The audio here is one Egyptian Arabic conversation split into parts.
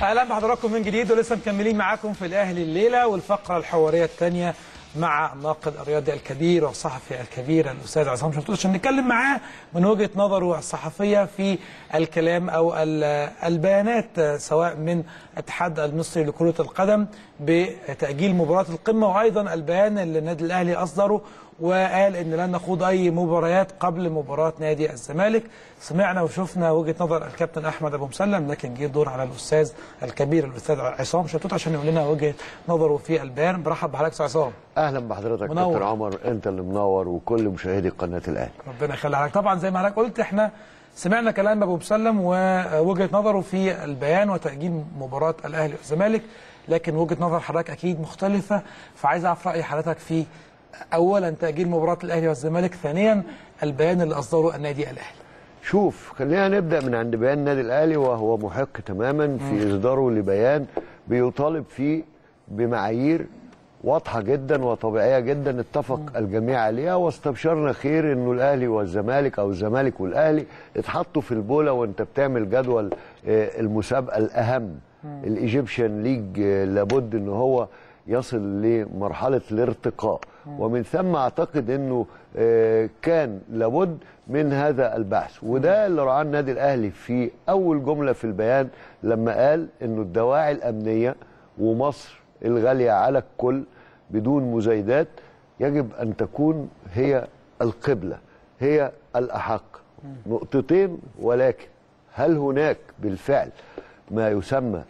اهلا بحضراتكم من جديد ولسه مكملين معاكم في الاهلي الليله والفقره الحواريه الثانيه مع الناقد الرياضي الكبير والصحفي الكبير الاستاذ عصام شطوط عشان نتكلم معاه من وجهه نظره الصحفيه في الكلام او ال- البيانات سواء من الاتحاد المصري لكره القدم بتاجيل مباراه القمه وايضا البيان اللي النادي الاهلي اصدره وقال ان لن نخوض اي مباريات قبل مباراه نادي الزمالك سمعنا وشفنا وجهه نظر الكابتن احمد ابو مسلم لكن جه الدور على الاستاذ الكبير الاستاذ عصام شطوط عشان يقول لنا وجهه نظره في البيان برحب بحضرتك استاذ عصام اهلا بحضرتك منور. كابتن عمر انت اللي منور وكل مشاهدي قناه الاهلي ربنا يخلي حضرتك طبعا زي ما حضرتك قلت احنا سمعنا كلام ابو مسلم ووجهه نظره في البيان وتاجيل مباراه الاهلي والزمالك لكن وجهه نظر حضرتك اكيد مختلفه فعايز اعرف راي حضرتك في اولا تاجيل مباراه الاهلي والزمالك ثانيا البيان اللي اصدره النادي الاهلي شوف خلينا نبدا من عند بيان النادي الاهلي وهو محق تماما في اصداره لبيان بيطالب فيه بمعايير واضحه جدا وطبيعيه جدا اتفق الجميع عليها واستبشرنا خير انه الاهلي والزمالك او الزمالك والاهلي اتحطوا في البوله وانت بتعمل جدول آه، المسابقه الاهم الايجيبشن ليج آه، لابد ان هو يصل لمرحله الارتقاء ومن ثم اعتقد انه آه، كان لابد من هذا البحث وده اللي رعاه النادي الاهلي في اول جمله في البيان لما قال انه الدواعي الامنيه ومصر الغاليه على الكل بدون مزايدات يجب ان تكون هي القبله هي الاحق نقطتين ولكن هل هناك بالفعل ما يسمى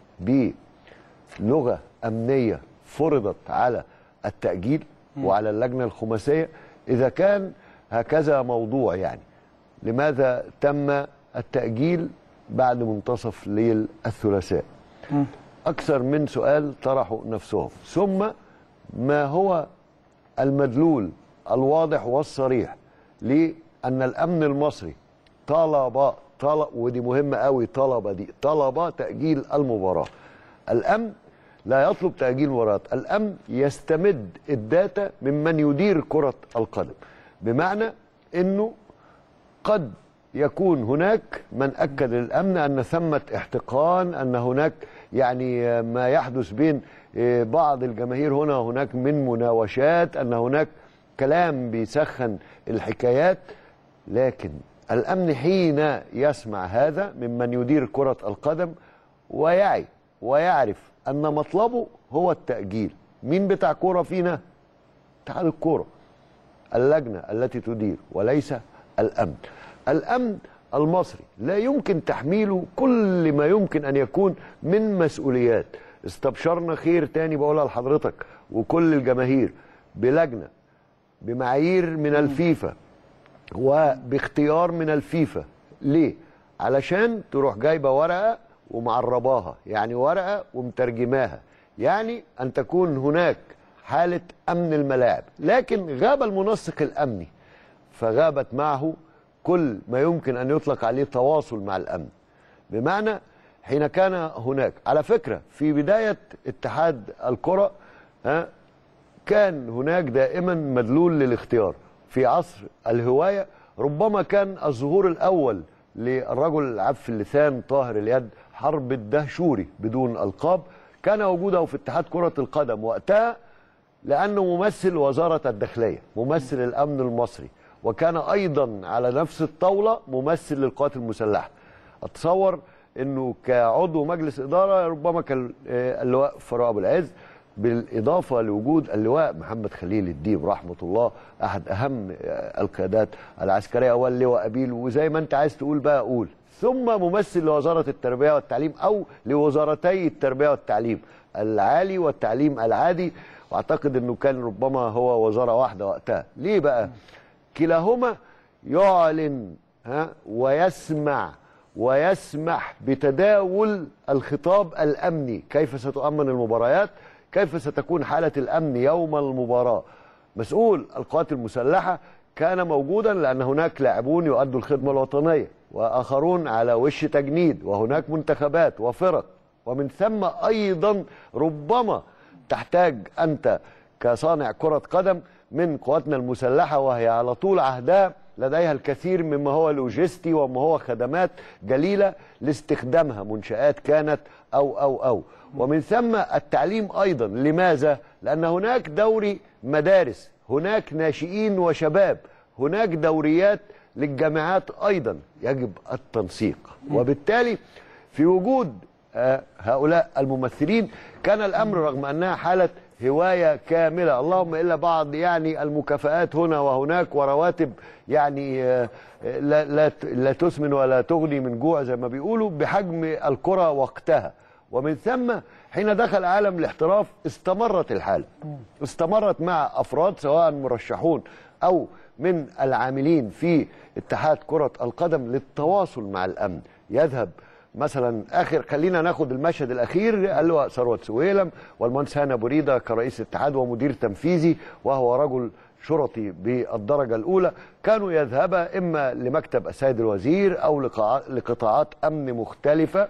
بلغه امنيه فرضت على التاجيل وعلى اللجنه الخماسيه اذا كان هكذا موضوع يعني لماذا تم التاجيل بعد منتصف ليل الثلاثاء اكثر من سؤال طرحوا نفسهم ثم ما هو المدلول الواضح والصريح لان الامن المصري طلب طلب ودي مهمه قوي طلب دي طلب تاجيل المباراه الامن لا يطلب تاجيل مباراه الامن يستمد الداتا ممن يدير كره القدم بمعنى انه قد يكون هناك من اكد للامن ان ثمه احتقان ان هناك يعني ما يحدث بين بعض الجماهير هنا وهناك من مناوشات ان هناك كلام بيسخن الحكايات لكن الامن حين يسمع هذا ممن يدير كره القدم ويعي ويعرف ان مطلبه هو التاجيل مين بتاع كوره فينا اتحاد الكوره اللجنه التي تدير وليس الامن الامن المصري لا يمكن تحميله كل ما يمكن ان يكون من مسؤوليات استبشرنا خير تاني بقولها لحضرتك وكل الجماهير بلجنه بمعايير من الفيفا وباختيار من الفيفا ليه علشان تروح جايبه ورقه ومعرباها يعني ورقه ومترجماها يعني ان تكون هناك حاله امن الملاعب لكن غاب المنسق الامني فغابت معه كل ما يمكن ان يطلق عليه تواصل مع الامن بمعنى حين كان هناك على فكره في بدايه اتحاد الكره ها كان هناك دائما مدلول للاختيار في عصر الهوايه ربما كان الظهور الاول للرجل عف اللسان طاهر اليد حرب الدهشوري بدون القاب كان وجوده في اتحاد كره القدم وقتها لانه ممثل وزاره الداخليه ممثل الامن المصري وكان ايضا على نفس الطاوله ممثل للقوات المسلحه اتصور انه كعضو مجلس اداره ربما كان آه، اللواء فاروق ابو العز بالاضافه لوجود اللواء محمد خليل الديب رحمه الله احد اهم آه، القيادات العسكريه واللواء ابيل وزي ما انت عايز تقول بقى قول ثم ممثل لوزاره التربيه والتعليم او لوزارتي التربيه والتعليم العالي والتعليم العادي واعتقد انه كان ربما هو وزاره واحده وقتها ليه بقى كلاهما يعلن ها ويسمع ويسمح بتداول الخطاب الامني كيف ستؤمن المباريات كيف ستكون حاله الامن يوم المباراه مسؤول القوات المسلحه كان موجودا لان هناك لاعبون يؤدوا الخدمه الوطنيه واخرون على وش تجنيد وهناك منتخبات وفرق ومن ثم ايضا ربما تحتاج انت كصانع كره قدم من قواتنا المسلحه وهي على طول عهدها لديها الكثير مما هو لوجستي وما هو خدمات جليله لاستخدامها منشات كانت او او او ومن ثم التعليم ايضا لماذا لان هناك دوري مدارس هناك ناشئين وشباب هناك دوريات للجامعات ايضا يجب التنسيق وبالتالي في وجود آه، هؤلاء الممثلين كان الامر رغم انها حاله هوايه كامله اللهم الا بعض يعني المكافآت هنا وهناك ورواتب يعني آه، لا لا لا تسمن ولا تغني من جوع زي ما بيقولوا بحجم الكره وقتها ومن ثم حين دخل عالم الاحتراف استمرت الحاله استمرت مع افراد سواء مرشحون او من العاملين في اتحاد كره القدم للتواصل مع الامن يذهب مثلا اخر خلينا ناخد المشهد الاخير اللي هو ثروت سويلم والمهندس هاني ابو ريده كرئيس اتحاد ومدير تنفيذي وهو رجل شرطي بالدرجه الاولى كانوا يذهبا اما لمكتب السيد الوزير او لقاع- لقطاعات امن مختلفه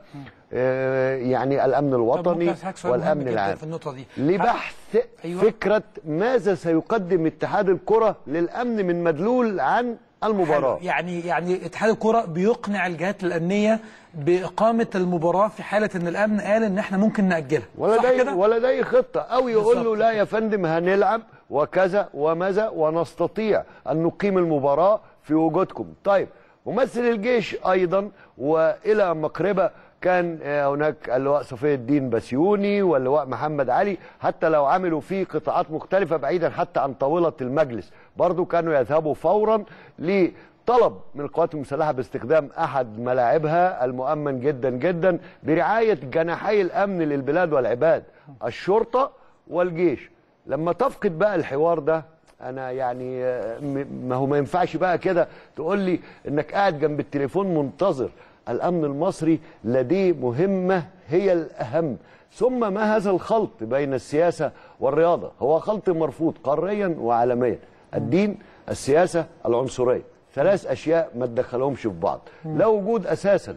آه، يعني الامن طب الوطني ممكن أسألك سؤال مهم والامن جداً العام في النقطة دي لبحث أيوة. فكره ماذا سيقدم اتحاد الكره للامن من مدلول عن المباراه حلو. يعني يعني اتحاد الكرة بيقنع الجهات الأمنية بإقامة المباراة في حالة إن الأمن قال إن إحنا ممكن نأجلها صح ولدي كده؟ ولدي خطه او يقول له بالظبط لا يا فندم هنلعب وكذا وماذا ونستطيع ان نقيم المباراه في وجودكم طيب ممثل الجيش ايضا والى مقربه كان آه، هناك اللواء صفي الدين بسيوني واللواء محمد علي حتى لو عملوا في قطاعات مختلفه بعيدا حتى عن طاوله المجلس برضو كانوا يذهبوا فورا لطلب من القوات المسلحه باستخدام احد ملاعبها المؤمن جدا جدا برعايه جناحي الامن للبلاد والعباد الشرطه والجيش لما تفقد بقى الحوار ده انا يعني آه، م- ما هو ما ينفعش بقى كده تقول لي انك قاعد جنب التليفون منتظر الامن المصري لديه مهمه هي الاهم ثم ما هذا الخلط بين السياسه والرياضه هو خلط مرفوض قاريا وعالميا الدين السياسه العنصريه ثلاث اشياء ما تدخلهمش في بعض لا وجود اساسا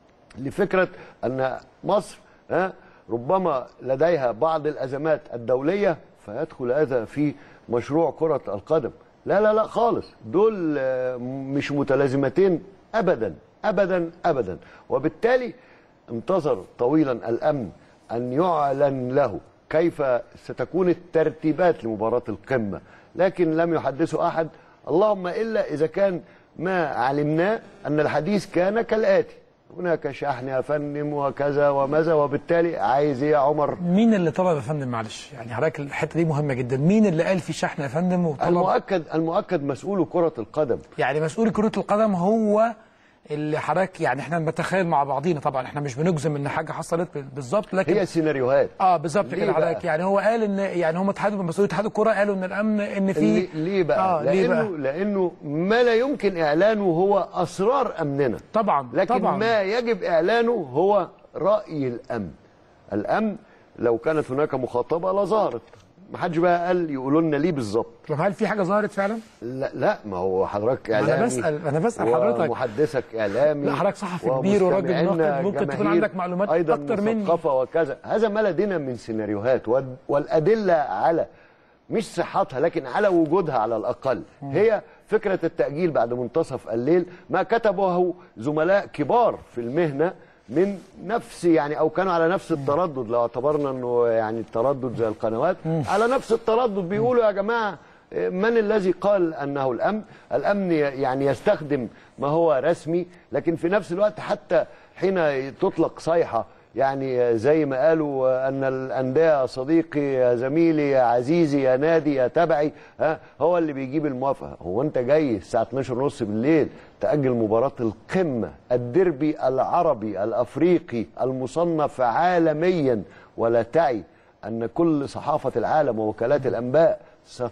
لفكره ان مصر ها ربما لديها بعض الازمات الدوليه فيدخل هذا في مشروع كره القدم لا لا لا خالص دول آه، مش متلازمتين ابدا ابدا ابدا وبالتالي انتظر طويلا الامن ان يعلن له كيف ستكون الترتيبات لمباراه القمه لكن لم يحدثه احد اللهم الا اذا كان ما علمناه ان الحديث كان كالاتي هناك شحن يا فندم وكذا وماذا وبالتالي عايز ايه يا عمر مين اللي طلب يا فندم معلش يعني حضرتك الحتة دي مهمة جدا مين اللي قال في شحن يا فندم وطلب المؤكد المؤكد مسؤول كرة القدم يعني مسؤول كرة القدم هو اللي حضرتك يعني احنا بنتخيل مع بعضينا طبعا احنا مش بنجزم ان حاجه حصلت بالظبط لكن هي سيناريوهات اه بالظبط ليه كده بقى؟ حضرتك يعني هو قال ان يعني هم اتحاد مسؤول اتحاد الكوره قالوا ان الامن ان في ليه, ليه بقى؟ اه ليه لانه بقى لانه ما لا يمكن اعلانه هو اسرار امننا طبعا لكن طبعا ما يجب اعلانه هو راي الامن الامن لو كانت هناك مخاطبه لظهرت ما حدش بقى قال يقولوا لنا ليه بالظبط طب هل في حاجه ظهرت فعلا؟ لا لا ما هو حضرتك ما اعلامي انا بسال انا بسال حضرتك ومحدثك اعلامي لا، حضرتك صحفي كبير وراجل ومستمعينا ناقد، ممكن تكون جماهير عندك معلومات ايضا أكتر مني. مثقفه وكذا هذا ما لدينا من سيناريوهات وال- والادله على مش صحتها لكن على وجودها على الاقل هي فكره التاجيل بعد منتصف الليل ما كتبه زملاء كبار في المهنه من نفس يعني او كانوا على نفس التردد لو اعتبرنا انه يعني التردد زي القنوات على نفس التردد بيقولوا يا جماعه من الذي قال انه الامن؟ الامن يعني يستخدم ما هو رسمي لكن في نفس الوقت حتى حين تطلق صيحه يعني زي ما قالوا ان الانديه يا صديقي يا زميلي يا عزيزي يا نادي يا تبعي ها هو اللي بيجيب الموافقه هو انت جاي الساعه 12 ونص بالليل تاجل مباراه القمه الديربي العربي الافريقي المصنف عالميا ولا تعي ان كل صحافه العالم ووكالات الانباء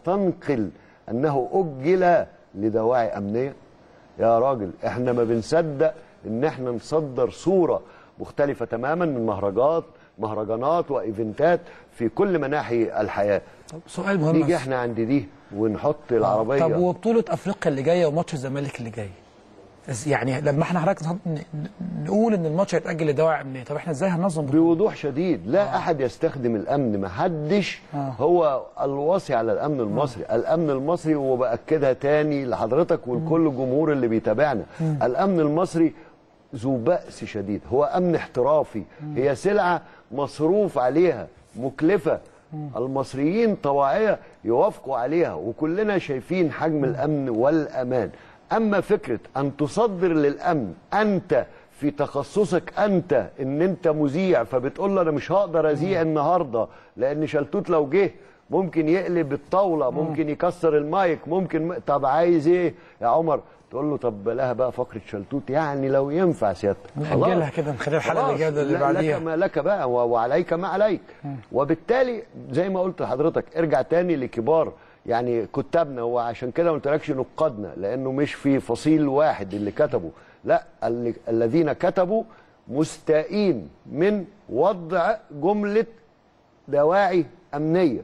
ستنقل انه اجل لدواعي امنيه يا راجل احنا ما بنصدق ان احنا نصدر صوره مختلفه تماما من مهرجانات مهرجانات وايفنتات في كل مناحي الحياه طب سؤال مهم نيجي بس. احنا عند دي ونحط العربيه طب وبطوله افريقيا اللي جايه وماتش الزمالك اللي جاي بس يعني لما احنا حضرتك ن- ن- نقول ان الماتش هيتاجل لدواعي امنيه طب احنا ازاي هننظم بطولة؟ بوضوح شديد لا آه. احد يستخدم الامن ما حدش آه. آه. هو الوصي على الامن المصري آه. الامن المصري وباكدها تاني لحضرتك ولكل الجمهور اللي بيتابعنا الامن المصري ذو بأس شديد هو امن احترافي هي سلعه مصروف عليها مكلفه المصريين طواعيه يوافقوا عليها وكلنا شايفين حجم الامن والامان اما فكره ان تصدر للامن انت في تخصصك انت ان انت مذيع فبتقول له انا مش هقدر اذيع النهارده لان شلتوت لو جه ممكن يقلب الطاوله ممكن يكسر المايك ممكن م... طب عايز ايه يا عمر تقول له طب بلاها بقى فقره شلتوت يعني لو ينفع سيادتك نأجلها كده نخليها الحلقه اللي خلاص، جايه اللي لا- بعديها لك ما لك بقى و- وعليك ما عليك وبالتالي زي ما قلت لحضرتك ارجع تاني لكبار يعني كتابنا وعشان كده ما قلتلكش نقادنا لانه مش في فصيل واحد اللي كتبوا لا اللي الذين كتبوا مستائين من وضع جمله دواعي امنيه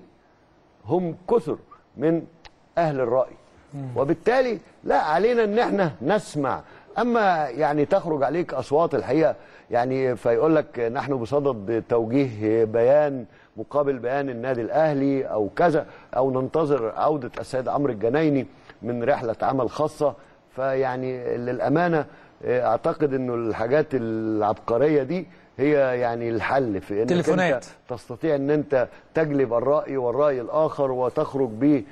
هم كثر من اهل الراي وبالتالي لا علينا ان احنا نسمع اما يعني تخرج عليك اصوات الحقيقه يعني فيقول لك نحن بصدد توجيه بيان مقابل بيان النادي الاهلي او كذا او ننتظر عوده السيد عمرو الجنايني من رحله عمل خاصه فيعني للامانه اعتقد انه الحاجات العبقريه دي هي يعني الحل في انك تليفونات. انت تستطيع ان انت تجلب الراي والراي الاخر وتخرج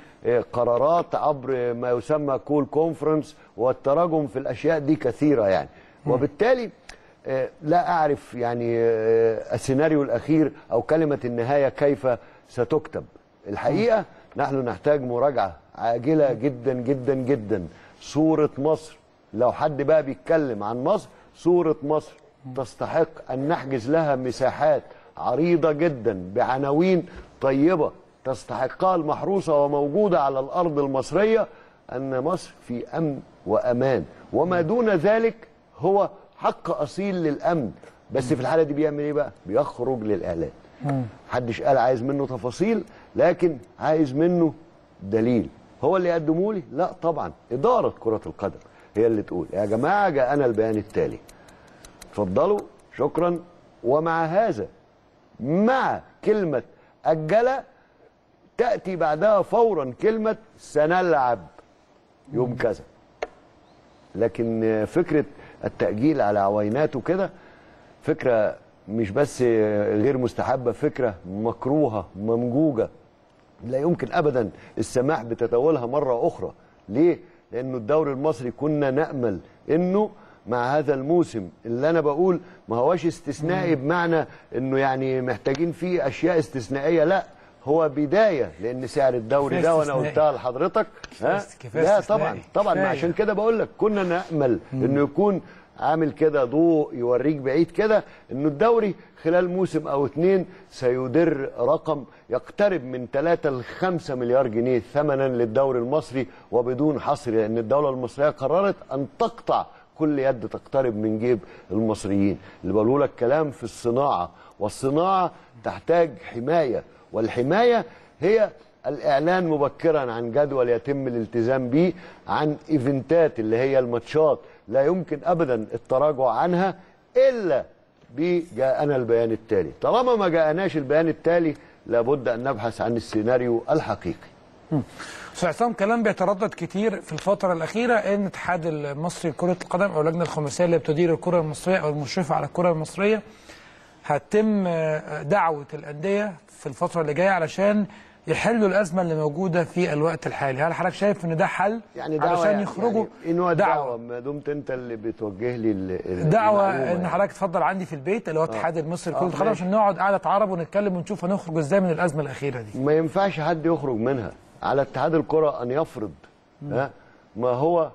بقرارات عبر ما يسمى كول كونفرنس والتراجم في الاشياء دي كثيره يعني وبالتالي آه، لا اعرف يعني آه، السيناريو الاخير او كلمه النهايه كيف ستكتب الحقيقه نحن نحتاج مراجعه عاجله جدا جدا جدا صوره مصر لو حد بقى بيتكلم عن مصر صوره مصر تستحق ان نحجز لها مساحات عريضه جدا بعناوين طيبه تستحقها المحروسه وموجوده على الارض المصريه ان مصر في امن وامان وما دون ذلك هو حق اصيل للامن بس في الحاله دي بيعمل ايه بقى بيخرج للاعلان محدش قال عايز منه تفاصيل لكن عايز منه دليل هو اللي يقدمه لي لا طبعا اداره كره القدم هي اللي تقول يا جماعه جاءنا البيان التالي اتفضلوا شكرا ومع هذا مع كلمه اجل تاتي بعدها فورا كلمه سنلعب يوم كذا لكن فكره التاجيل على عوينات وكده فكره مش بس غير مستحبه فكره مكروهه ممجوجه لا يمكن ابدا السماح بتداولها مره اخرى ليه لانه الدوري المصري كنا نامل انه مع هذا الموسم اللي انا بقول ما هواش استثنائي بمعنى انه يعني محتاجين فيه اشياء استثنائيه لا هو بدايه لان سعر الدوري كفاية ده وانا استثنائي. قلتها لحضرتك ها كفاية لا استثنائي. طبعا طبعا كفاية. عشان كده بقول لك كنا نامل انه يكون عامل كده ضوء يوريك بعيد كده انه الدوري خلال موسم او اتنين سيدر رقم يقترب من 3 ل 5 مليار جنيه ثمنا للدوري المصري وبدون حصر لان الدوله المصريه قررت ان تقطع كل يد تقترب من جيب المصريين اللي بقوله لك كلام في الصناعه والصناعه تحتاج حمايه والحمايه هي الاعلان مبكرا عن جدول يتم الالتزام به عن ايفنتات اللي هي الماتشات لا يمكن ابدا التراجع عنها الا بجاءنا البيان التالي طالما ما جاءناش البيان التالي لابد ان نبحث عن السيناريو الحقيقي استاذ عصام كلام بيتردد كتير في الفترة الأخيرة إن الاتحاد المصري لكرة القدم أو اللجنة الخماسية اللي بتدير الكرة المصرية أو المشرفة على الكرة المصرية هتم آه، دعوة الأندية في الفترة اللي جاية علشان يحلوا الأزمة اللي موجودة في الوقت الحالي، هل حضرتك شايف إن ده حل يعني دعوه علشان يعني يخرجوا يعني إيه نوع دعوة دعوه ما دمت انت اللي بتوجه لي ال- ال- دعوة المعلومة إن يعني. حضرتك تفضل عندي في البيت اللي هو الاتحاد المصري لكرة آه، القدم ماشي. عشان نقعد قعدة عرب ونتكلم ونشوف هنخرج إزاي من الأزمة الأخيرة دي. ما ينفعش حد يخرج منها على اتحاد الكرة أن يفرض ها ما هو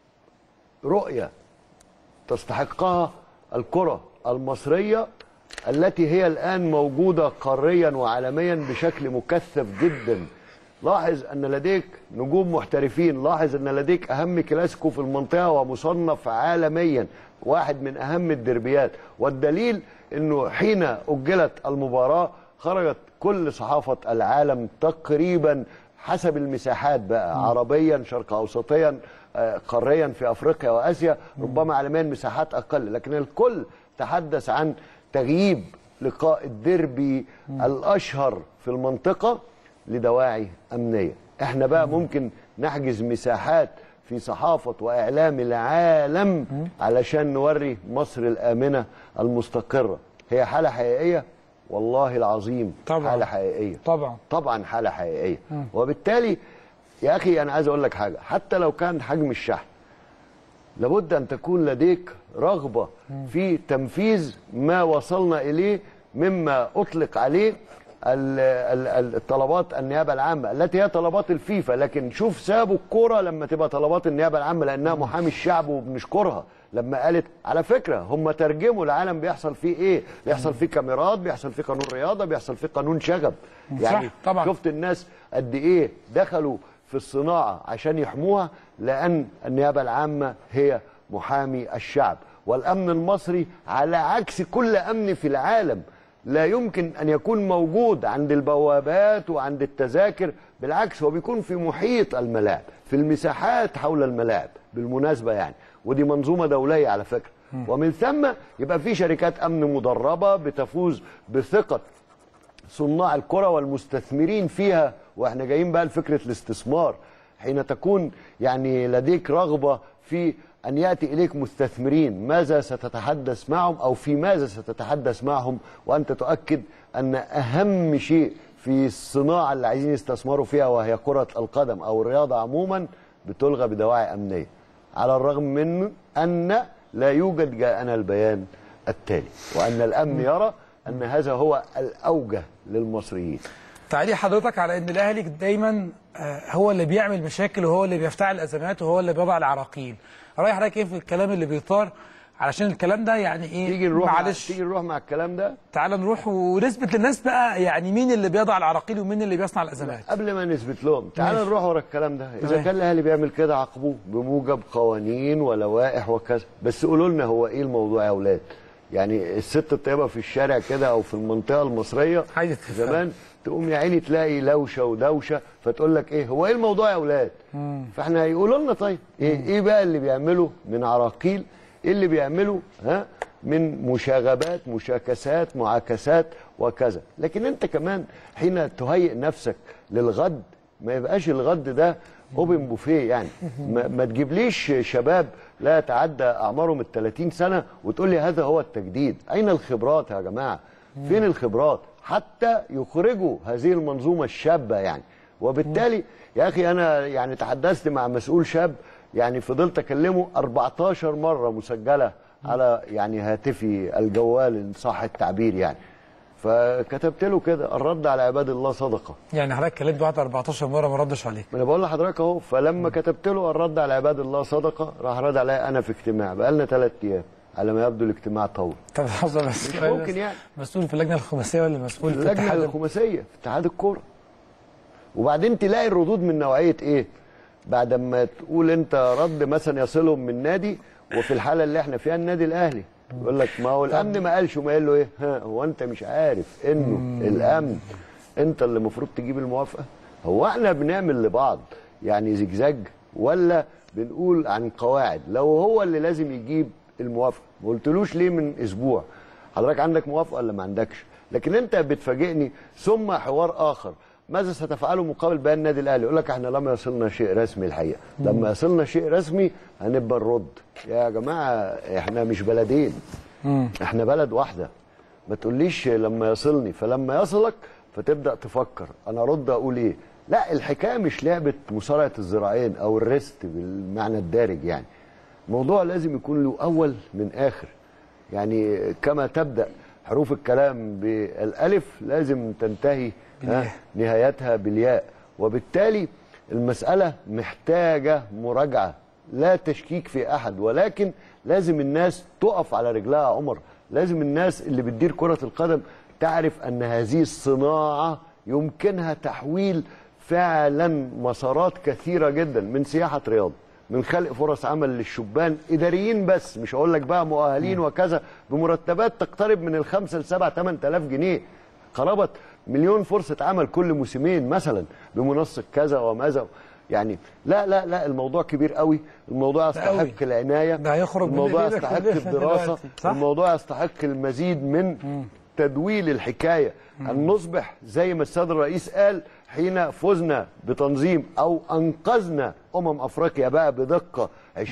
رؤية تستحقها الكرة المصرية التي هي الآن موجودة قاريا وعالميا بشكل مكثف جدا لاحظ أن لديك نجوم محترفين لاحظ أن لديك أهم كلاسيكو في المنطقة ومصنف عالميا واحد من أهم الدربيات والدليل أنه حين أجلت المباراة خرجت كل صحافة العالم تقريبا حسب المساحات بقى عربيا شرق أوسطيا آه، قاريا في افريقيا واسيا ربما عالميا مساحات اقل لكن الكل تحدث عن تغييب لقاء الديربي الاشهر في المنطقه لدواعي امنيه احنا بقى ممكن نحجز مساحات في صحافه واعلام العالم علشان نوري مصر الامنه المستقره هي حاله حقيقيه والله العظيم طبعاً. حاله حقيقيه طبعا طبعا حاله حقيقيه وبالتالي يا اخي انا عايز اقول لك حاجه حتى لو كان حجم الشحن لابد ان تكون لديك رغبه في تنفيذ ما وصلنا اليه مما اطلق عليه ال- ال- ال- الطلبات النيابه العامه التي هي طلبات الفيفا لكن شوف سابوا الكوره لما تبقى طلبات النيابه العامه لانها محامي الشعب وبنشكرها لما قالت على فكره هم ترجموا العالم بيحصل فيه ايه بيحصل فيه كاميرات بيحصل فيه قانون رياضه بيحصل فيه قانون شغب يعني طبعاً. شفت الناس قد ايه دخلوا في الصناعه عشان يحموها لان النيابه العامه هي محامي الشعب والامن المصري على عكس كل امن في العالم لا يمكن ان يكون موجود عند البوابات وعند التذاكر بالعكس هو بيكون في محيط الملاعب في المساحات حول الملاعب بالمناسبه يعني ودي منظومه دوليه على فكره ومن ثم يبقى في شركات امن مدربه بتفوز بثقه صناع الكرة والمستثمرين فيها واحنا جايين بقى لفكرة الاستثمار حين تكون يعني لديك رغبة في أن يأتي إليك مستثمرين ماذا ستتحدث معهم أو في ماذا ستتحدث معهم وأنت تؤكد أن أهم شيء في الصناعة اللي عايزين يستثمروا فيها وهي كرة القدم أو الرياضة عموما بتلغى بدواعي أمنية على الرغم من أن لا يوجد جاءنا البيان التالي وأن الأمن يرى أن هذا هو الأوجه للمصريين تعليق حضرتك على ان الاهلي دايما آه، هو اللي بيعمل مشاكل وهو اللي بيفتعل ازمات وهو اللي بيضع العراقيل رايح حضرتك ايه في الكلام اللي بيطار علشان الكلام ده يعني ايه تيجي نروح مع معلش تيجي نروح مع الكلام ده تعال نروح ونثبت للناس بقى يعني مين اللي بيضع العراقيل ومين اللي بيصنع الازمات قبل ما نثبت لهم تعال ماشي. نروح ورا الكلام ده اذا تمام. كان الاهلي بيعمل كده عاقبوه بموجب قوانين ولوائح وكذا بس قولوا لنا هو ايه الموضوع يا اولاد يعني الست الطيبه في الشارع كده او في المنطقه المصريه عايزة تفهم. زمان تقوم يا عيني تلاقي لوشه ودوشه فتقول لك ايه هو ايه الموضوع يا اولاد فاحنا هيقولوا لنا طيب ايه ايه بقى اللي بيعمله من عراقيل ايه اللي بيعمله ها من مشاغبات مشاكسات معاكسات وكذا لكن انت كمان حين تهيئ نفسك للغد ما يبقاش الغد ده اوبن بوفيه يعني ما, ما تجيبليش شباب لا يتعدى اعمارهم ال 30 سنه وتقول لي هذا هو التجديد اين الخبرات يا جماعه فين الخبرات حتى يخرجوا هذه المنظومه الشابه يعني وبالتالي يا اخي انا يعني تحدثت مع مسؤول شاب يعني فضلت اكلمه 14 مره مسجله على يعني هاتفي الجوال ان صح التعبير يعني فكتبت له كده الرد على عباد الله صدقه يعني حضرتك كلمت واحد 14 مره ما ردش عليك ما انا بقول لحضرتك اهو فلما كتبت له الرد على عباد الله صدقه راح رد عليا انا في اجتماع بقالنا ثلاث ايام على ما يبدو الاجتماع طول طب لحظه بس مش ممكن يعني. مسؤول في اللجنه الخماسيه ولا مسؤول في اللجنه اتحاد الخماسيه في اتحاد الكوره وبعدين تلاقي الردود من نوعيه ايه بعد ما تقول انت رد مثلا يصلهم من نادي وفي الحاله اللي احنا فيها النادي الاهلي يقول لك ما هو الامن ما قالش وما قال له ايه ها هو انت مش عارف انه الامن انت اللي المفروض تجيب الموافقه هو احنا بنعمل لبعض يعني زجزاج ولا بنقول عن قواعد لو هو اللي لازم يجيب الموافقه ما قلتلوش ليه من اسبوع حضرتك عندك موافقه ولا ما عندكش لكن انت بتفاجئني ثم حوار اخر ماذا ستفعله مقابل بيان النادي الاهلي يقول لك احنا لم يصلنا شيء رسمي الحقيقه لما يصلنا شيء رسمي هنبقى نرد يا جماعه احنا مش بلدين احنا بلد واحده ما تقوليش لما يصلني فلما يصلك فتبدا تفكر انا ارد اقول ايه لا الحكايه مش لعبه مصارعه الذراعين او الريست بالمعنى الدارج يعني الموضوع لازم يكون له اول من اخر يعني كما تبدا حروف الكلام بالالف لازم تنتهي بالياء. ها نهايتها بالياء وبالتالي المساله محتاجه مراجعه لا تشكيك في احد ولكن لازم الناس تقف على رجلها يا عمر لازم الناس اللي بتدير كره القدم تعرف ان هذه الصناعه يمكنها تحويل فعلا مسارات كثيره جدا من سياحه رياض من خلق فرص عمل للشبان اداريين بس مش هقول لك بقى مؤهلين وكذا بمرتبات تقترب من الخمسة لسبعة ثمان تلاف جنيه قرابة مليون فرصة عمل كل موسمين مثلا بمنسق كذا وماذا يعني لا لا لا الموضوع كبير قوي الموضوع قوي. يستحق العنايه ده هيخرج من الموضوع إيدك يستحق كلنا الدراسه دلوقتي، صح؟ الموضوع يستحق المزيد من تدويل الحكايه ان نصبح زي ما السيد الرئيس قال حين فزنا بتنظيم او انقذنا امم افريقيا بقى بدقه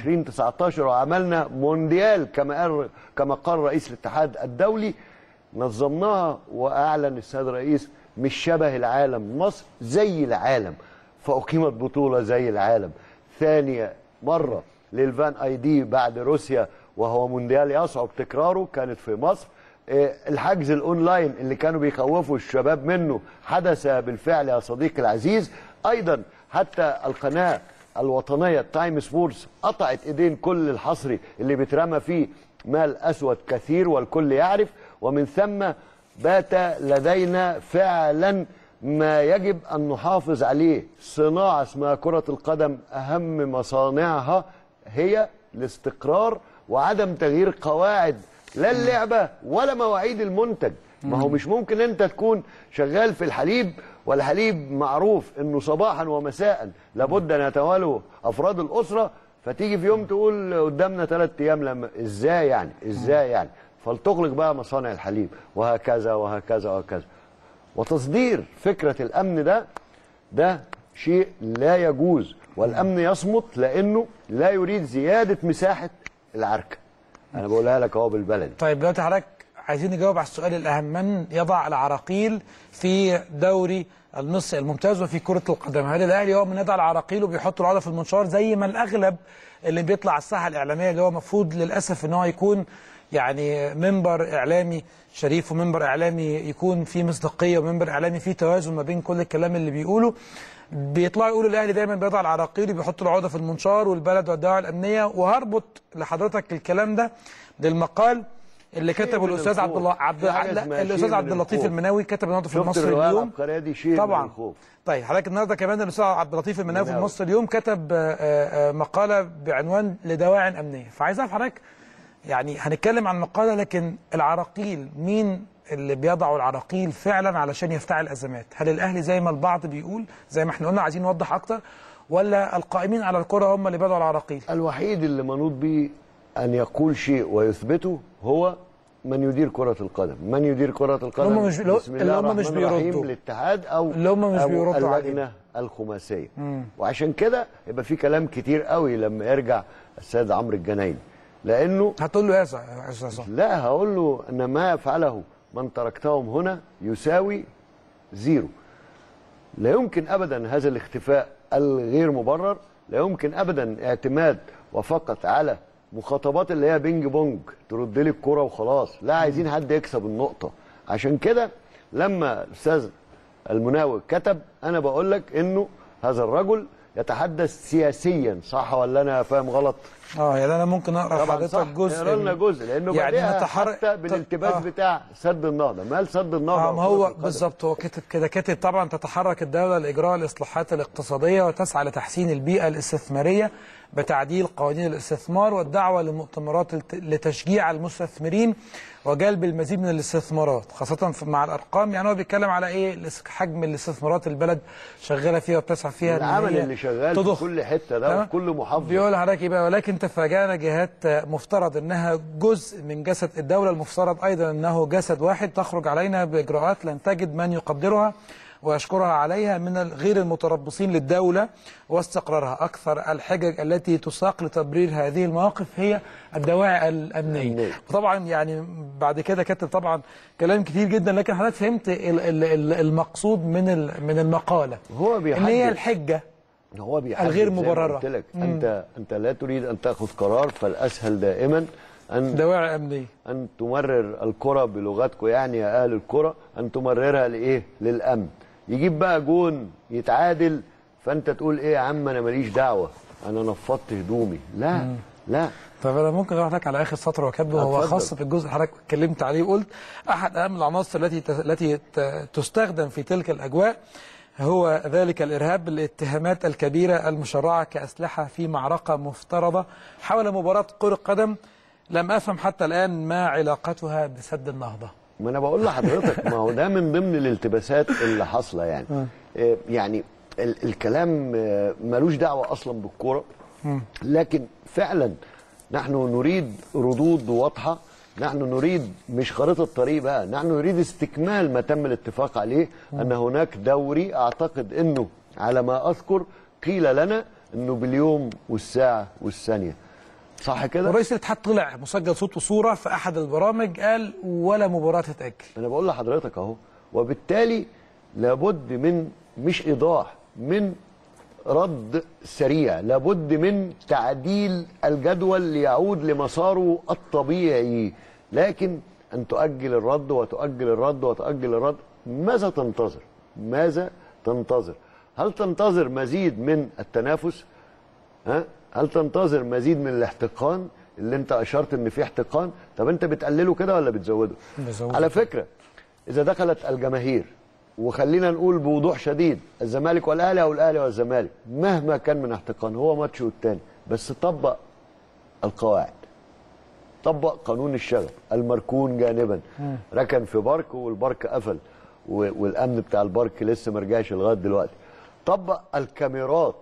2019 وعملنا مونديال كما قال كما قال رئيس الاتحاد الدولي نظمناها واعلن السيد الرئيس مش شبه العالم مصر زي العالم فاقيمت بطوله زي العالم ثانيه مره للفان اي دي بعد روسيا وهو مونديال يصعب تكراره كانت في مصر آه، الحجز الاونلاين اللي كانوا بيخوفوا الشباب منه حدث بالفعل يا صديقي العزيز ايضا حتى القناه الوطنيه تايم سبورتس قطعت ايدين كل الحصري اللي بيترمى فيه مال اسود كثير والكل يعرف ومن ثم بات لدينا فعلا ما يجب ان نحافظ عليه صناعه اسمها كره القدم اهم مصانعها هي الاستقرار وعدم تغيير قواعد لا اللعبه ولا مواعيد المنتج ما هو مش ممكن انت تكون شغال في الحليب والحليب معروف انه صباحا ومساء لابد ان يتوالوا افراد الاسره فتيجي في يوم تقول قدامنا ثلاث ايام لما ازاي يعني ازاي يعني فلتغلق بقى مصانع الحليب وهكذا وهكذا وهكذا وتصدير فكره الامن ده ده شيء لا يجوز والامن يصمت لانه لا يريد زياده مساحه العركه انا بقولها لك اهو بالبلدي طيب دلوقتي حضرتك عايزين نجاوب على السؤال الاهم من يضع العراقيل في دوري النص الممتاز وفي كرة القدم هل الاهلي هو من يضع العراقيل وبيحط العقده في المنشار زي ما الاغلب اللي بيطلع على الساحه الاعلاميه اللي هو المفروض للاسف ان هو يكون يعني منبر اعلامي شريف ومنبر اعلامي يكون فيه مصداقيه ومنبر اعلامي فيه توازن ما بين كل الكلام اللي بيقوله بيطلعوا يقولوا الاهلي دايما بيضع العراقيل وبيحط العقده في المنشار والبلد والدعوه الامنيه وهربط لحضرتك الكلام ده للمقال اللي كتبه من الاستاذ عبد الله الخوف. عبد في حاجة لا، اسمها الاستاذ شيء عبد من اللطيف الخوف. المناوي كتب النهارده في شفت المصري الرواية اليوم العبقرية دي شيء من طبعا الخوف. طيب حضرتك النهارده كمان الاستاذ عبد اللطيف المناوي في مناوي. المصري اليوم كتب آه، آه، مقاله بعنوان لدواعي امنيه فعايز اعرف حضرتك يعني هنتكلم عن مقاله لكن العراقيل مين اللي بيضعوا العراقيل فعلا علشان يفتعل ازمات هل الاهلي زي ما البعض بيقول زي ما احنا قلنا عايزين نوضح اكتر ولا القائمين على الكره هم اللي بيضعوا العراقيل الوحيد اللي منوط به ان يقول شيء ويثبته هو من يدير كرة القدم، من يدير كرة القدم؟ اللي هم مش- بسم اللي الله هم مش الرحمن الرحيم بيردوا. الاتحاد او اللي هم مش أو بيردوا عليه. اللجنة الخماسية. وعشان كده يبقى في كلام كتير قوي لما يرجع السيد عمرو الجنايني لانه هتقول له يا سا- يا استاذ عصام لا هقول له ان ما يفعله من تركتهم هنا يساوي زيرو لا يمكن ابدا هذا الاختفاء الغير مبرر لا يمكن ابدا اعتماد وفقط على مخاطبات اللي هي بينج بونج ترد لي الكوره وخلاص لا عايزين حد يكسب النقطه عشان كده لما الاستاذ المناوي كتب انا بقول لك انه هذا الرجل يتحدث سياسيا صح ولا انا فاهم غلط اه يعني انا ممكن اقرا طبعا صح حضرتك جزء اقرا لنا جزء لانه يعني يعني نتحرك حتى بالالتباس آه. بتاع سد النهضه مال سد النهضه اه ما وكرة هو القدم. بالظبط هو كاتب كده كاتب طبعا تتحرك الدوله لاجراء الاصلاحات الاقتصاديه وتسعى لتحسين البيئه الاستثماريه بتعديل قوانين الاستثمار والدعوه لمؤتمرات الت- لتشجيع المستثمرين وجلب المزيد من الاستثمارات خاصه في- مع الارقام يعني هو بيتكلم على ايه الاس- حجم الاستثمارات البلد شغاله فيها وبتسعى فيها إن العمل هي اللي شغال تضخ. في كل حته ده تمام؟ وفي كل محافظه بيقول لحضرتك ايه بقى ولكن تفاجأنا جهات مفترض انها جزء من جسد الدوله المفترض ايضا انه جسد واحد تخرج علينا باجراءات لن تجد من يقدرها ويشكرها عليها من غير المتربصين للدوله واستقرارها اكثر الحجج التي تساق لتبرير هذه المواقف هي الدواعي الامنيه الأمنية. طبعا يعني بعد كده كتب طبعا كلام كتير جدا لكن حضرتك فهمت ال- ال- ال- المقصود من ال- من المقاله هو ان هي بيحدد الحجه هو بيحدد الغير زي ما مبررة. قلت لك انت انت لا تريد ان تاخذ قرار فالاسهل دائما ان دواعي امنيه ان تمرر الكره بلغتكم يعني يا اهل الكره ان تمررها لايه للامن يجيب بقى جون يتعادل فانت تقول ايه يا عم انا ماليش دعوه انا نفضت هدومي لا لا طب انا ممكن اروح لك على اخر سطر وكاتبه هو اتفضل. خاص في الجزء اللي حضرتك اتكلمت عليه وقلت احد اهم العناصر التي ت- التي ت- تستخدم في تلك الاجواء هو ذلك الارهاب الاتهامات الكبيره المشرعه كاسلحه في معركه مفترضه حول مباراه كره قدم لم افهم حتى الان ما علاقتها بسد النهضه ما انا بقول لحضرتك ما هو ده من ضمن الالتباسات اللي حاصله يعني إيه يعني ال الكلام آه، ملوش دعوه اصلا بالكوره لكن فعلا نحن نريد ردود واضحه نحن نريد مش خريطه طريق بقى نحن نريد استكمال ما تم الاتفاق عليه ان هناك دوري اعتقد انه على ما اذكر قيل لنا انه باليوم والساعه والثانيه صح كده ورئيس الاتحاد طلع مسجل صوت وصوره في احد البرامج قال ولا مباراه تتاجل انا بقول لحضرتك اهو وبالتالي لابد من مش ايضاح من رد سريع لابد من تعديل الجدول ليعود لمساره الطبيعي لكن ان تؤجل الرد وتؤجل الرد وتؤجل الرد ماذا تنتظر ماذا تنتظر هل تنتظر مزيد من التنافس ها هل تنتظر مزيد من الاحتقان اللي انت اشرت ان في احتقان طب انت بتقلله كده ولا بتزوده بزوده. على فكره اذا دخلت الجماهير وخلينا نقول بوضوح شديد الزمالك والاهلي او الاهلي والزمالك مهما كان من احتقان هو ماتش والتاني بس طبق القواعد طبق قانون الشغب المركون جانبا ركن في بارك والبارك قفل و- والامن بتاع البارك لسه ما رجعش لغايه دلوقتي طبق الكاميرات